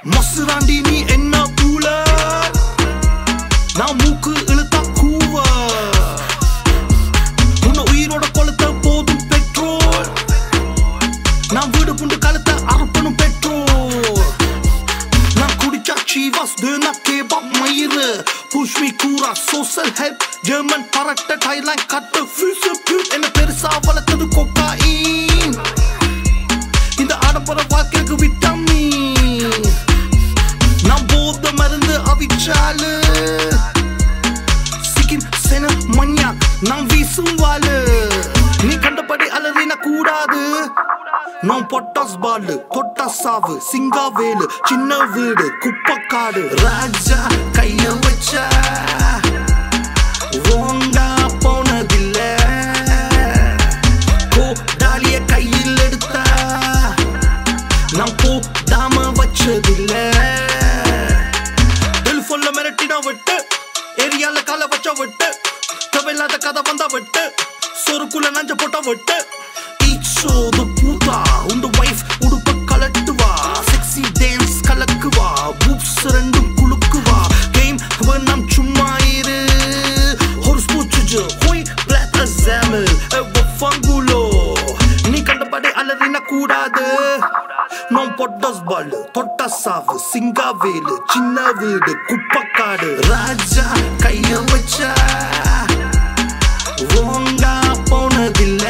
மசுராண்டி நீ என்ன பூல நான் மூக்கு இழுத்தா கூவ உன்னை உயிரோட கொளுத்த போதும் பெட்ரோல் நான் வீடு புண்டு கழுத்த அறுப்பனும் பெட்ரோல் நான் குடிச்சா சீவாஸ் தேனா கேபாப் மயிறு புஷ்மி கூரா சோசல் ஹெல்ப் ஜெர்மன் பரட்ட டைலாண்ட் கட்டு ஃபியூசு பியூட் என்ன பெருசா வளர்த்தது கொக்காயின் இந்த ஆடம்பர வாழ்க்கைக்கு விட்டமின் நான் போத மருந்து அவிச்சாலு சிக்கிம் சென மன்யாக் நான் வீசும் வாழு நீ கண்டபடி அலறின கூடாது நான் பொட்டாஸ் பாலு தொட்டா சாவு சிங்கா வேலு சின்ன வீடு குப்பக்காடு ராஜா கைய வச்சா ஓங்கா போனதில்ல கோடாலிய கையில் எடுத்தா நான் போடாம வச்சதில்ல டெலிஃபோன்ல மிரட்டினா விட்டு ஏரியால கால வச்சா விட்டு தேவையில்லாத கதை வந்தா விட்டு சொருக்குள்ள நஞ்ச போட்டா விட்டு ஈச்சோது பூதா உண்டு வைஃப் உடுப்ப கலட்டுவா செக்ஸி டான்ஸ் கலக்குவா பூப்ஸ் ரெண்டும் குலுக்குவா கேம் நாம் சும்மா இரு ஒரு ஸ்பூச்சு ஹோய் பிளாக் அசாமல் ஃபங்குலோ நீ கண்டபடி அலறின கூடாது நான் பொட்டாஸ் பால் தொட்டா சாவு சிங்கா வேலு சின்ன வீடு குப்பக்காடு ராஜா கைய வச்சா ஓங்கா போனதில்ல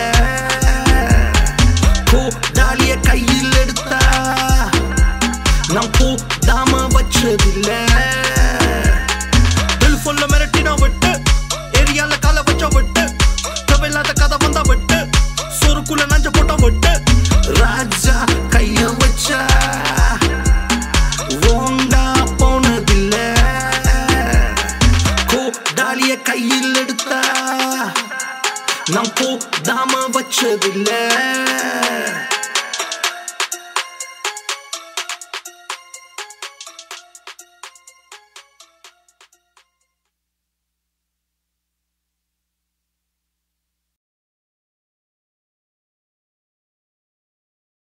கோடாலிய கையில் எடுத்தா நான் போடாம வச்சதில்ல டெலிஃபோன்ல மிரட்டினா விட்டு ஏரியால கால வச்சா விட்டு தேவையில்லாத கதை வந்தா விட்டு சொருக்குள்ள நஞ்ச போட்டா விட்டு ராஜா கைய வச்சா ஓங்கா போனதில்ல கோடாலிய கையில் எடுத்தா நான் போடாம வச்சதில்லை